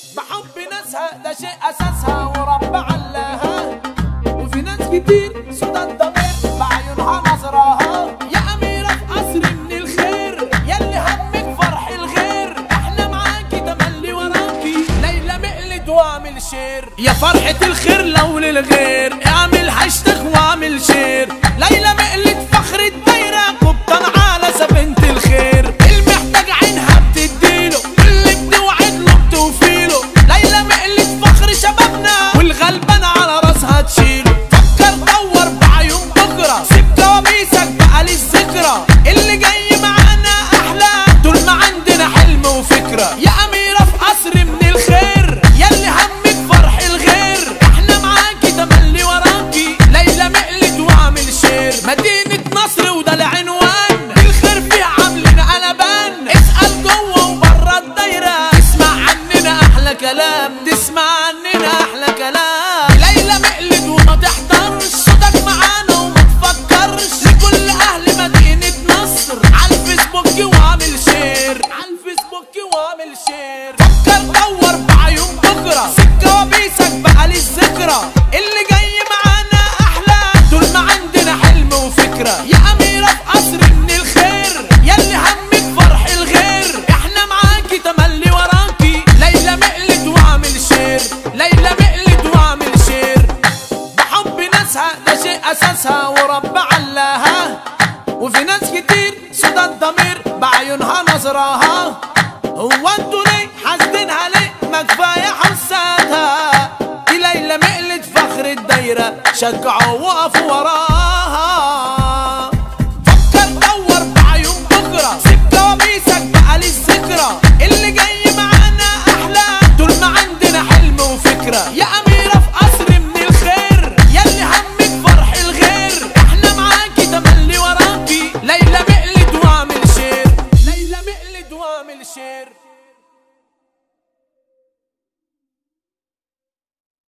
بحب ناسها ده شيء اساسها ورب علاها وفي ناس كتير سودا الضمير بعيونها نظراها يا اميره في قصر من الخير ياللي همك فرح الغير احنا معاكي تملي وراكي ليلى مقلد واعمل شير يا فرحه الخير لو للغير اعمل هاشتاج واعمل شير ليلى مقلد فخر الدايره قبطان على سفينه الخير المحتاج عينها بتديله اللي بتوعد له بتوفيله ليلى مقلد فخر شبابنا والغلبان على راسها تشيله فكر دور بعيون بكره سيب كوابيسك بقى للذكرى اللي جاي معانا احلى طول ما عندنا حلم وفكره يا اميره في قصر من الخير ياللي همك فرح الغير احنا معاكي تملي وراكي ليلى مقلد واعمل شير مدينه نصر وده العنوان الخير فيها عاملين قلبان اسال جوه وبره الدايره تسمع عننا احلى كلام تسمع عننا احلى كلام ليلى مقلد وما تحضرش صوتك معانا وما تفكرش لكل اهل مدينه نصر على الفيسبوك واعمل شير على الفيسبوك واعمل شير فكر دور بعيون بكره سيب كوابيسك بقى للذكرى اللي جاي معانا احلى طول ما عندنا حلم وفكره يا اميره في قصر من الخير ياللي همك فرح الغير احنا معاكي تملي وراكي ليلى مقلد واعمل شير ليلى مقلد واعمل شير بحب ناسها ده شيء اساسها ورب علاها وفي ناس كتير سودا الضمير بعيونها نظراها هو انتوا ليه حاسدينها ليه ما كفايه حساتها دي ليلى مقلد فخر الدايره شجعوا وقفوا وراها فكر دور بعيون بكره سيب كوابيسك بقى للذكرى اللي جاي معانا احلى طول ما عندنا حلم وفكره يا